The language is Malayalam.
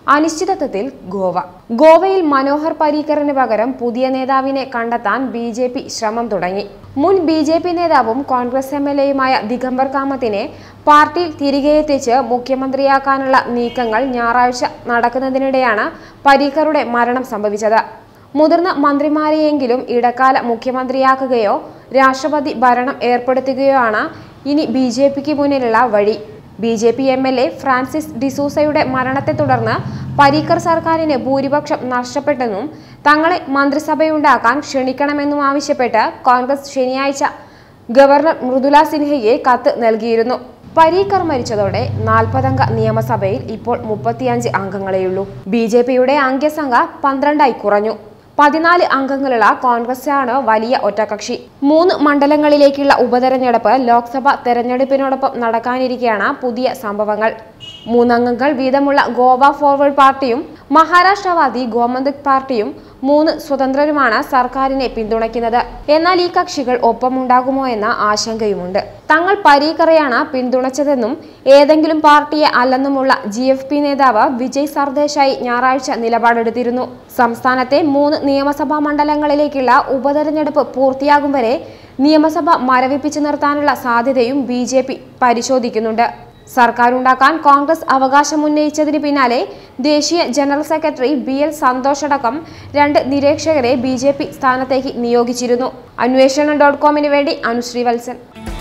അനിശ്ചിതത്വത്തിൽ ഗോവ ഗോവയിൽ മനോഹർ പരീക്കറിന് പകരം പുതിയ നേതാവിനെ കണ്ടെത്താൻ ബി ജെ പി ശ്രമം തുടങ്ങി മുൻ ബി ജെ പി നേതാവും കോൺഗ്രസ് എം എൽ എയുമായ ദിഗംബർ കാമത്തിനെ പാർട്ടിയിൽ തിരികെ എത്തിച്ച് മുഖ്യമന്ത്രിയാക്കാനുള്ള നീക്കങ്ങൾ ഞായറാഴ്ച നടക്കുന്നതിനിടെയാണ് പരീക്കറുടെ മരണം സംഭവിച്ചത് മുതിർന്ന മന്ത്രിമാരെയെങ്കിലും ഇടക്കാല മുഖ്യമന്ത്രിയാക്കുകയോ രാഷ്ട്രപതി ഭരണം ഏർപ്പെടുത്തുകയോ ആണ് ഇനി ബി ജെ പിക്ക് മുന്നിലുള്ള വഴി B J P M L A Francis ഡിസൂസയുടെ മരണത്തെ തുടർന്ന് പരീക്കർ സർക്കാരിന് ഭൂരിപക്ഷം നഷ്ടപ്പെട്ടെന്നും തങ്ങളെ മന്ത്രിസഭയുണ്ടാക്കാൻ ക്ഷണിക്കണമെന്നും ആവശ്യപ്പെട്ട് കോൺഗ്രസ് ശനിയാഴ്ച ഗവർണർ മൃദുല സിൻഹയെ കത്ത് നൽകിയിരുന്നു പരീക്കർ മരിച്ചതോടെ നാൽപ്പതംഗ നിയമസഭയിൽ ഇപ്പോൾ മുപ്പത്തിയഞ്ച് അംഗങ്ങളെയുള്ളൂ ബി ജെ പിയുടെ അംഗസംഖ്യ പന്ത്രണ്ടായി കുറഞ്ഞു പതിനാല് അംഗങ്ങളുള്ള കോൺഗ്രസാണ് വലിയ ഒറ്റകക്ഷി മൂന്ന് മണ്ഡലങ്ങളിലേക്കുള്ള ഉപതെരഞ്ഞെടുപ്പ് ലോക്സഭ തെരഞ്ഞെടുപ്പിനോടൊപ്പം നടക്കാനിരിക്കെയാണ് പുതിയ സംഭവങ്ങൾ മൂന്നംഗങ്ങൾ വീതമുള്ള ഗോവ ഫോർവേഡ് പാർട്ടിയും മഹാരാഷ്ട്രവാദി ഗോമന്തക് പാർട്ടിയും മൂന്ന് സ്വതന്ത്രരുമാണ് സർക്കാരിനെ പിന്തുണയ്ക്കുന്നത് എന്നാൽ ഈ കക്ഷികൾ ഒപ്പമുണ്ടാകുമോ എന്ന ആശങ്കയുമുണ്ട് തങ്ങൾ പരീക്കറയാണ് പിന്തുണച്ചതെന്നും ഏതെങ്കിലും പാർട്ടിയെ അല്ലെന്നുമുള്ള ജി എഫ് പി നേതാവ് വിജയ് സർദേശായി ഞായറാഴ്ച നിലപാടെടുത്തിരുന്നു സംസ്ഥാനത്തെ മൂന്ന് നിയമസഭാ മണ്ഡലങ്ങളിലേക്കുള്ള ഉപതെരഞ്ഞെടുപ്പ് പൂർത്തിയാകും വരെ നിയമസഭ മരവിപ്പിച്ചു നിർത്താനുള്ള സാധ്യതയും ബി പരിശോധിക്കുന്നുണ്ട് സർക്കാരുണ്ടാക്കാൻ കോൺഗ്രസ് അവകാശമുന്നയിച്ചതിന് പിന്നാലെ ദേശീയ general secretary B L Santhosh അടക്കം രണ്ട് നിരീക്ഷകരെ ബി ജെ പി സ്ഥാനത്തേക്ക് നിയോഗിച്ചിരുന്നു അന്വേഷണം ഡോട്ട് കോമിന് വേണ്ടി അനുശ്രീ വത്സൻ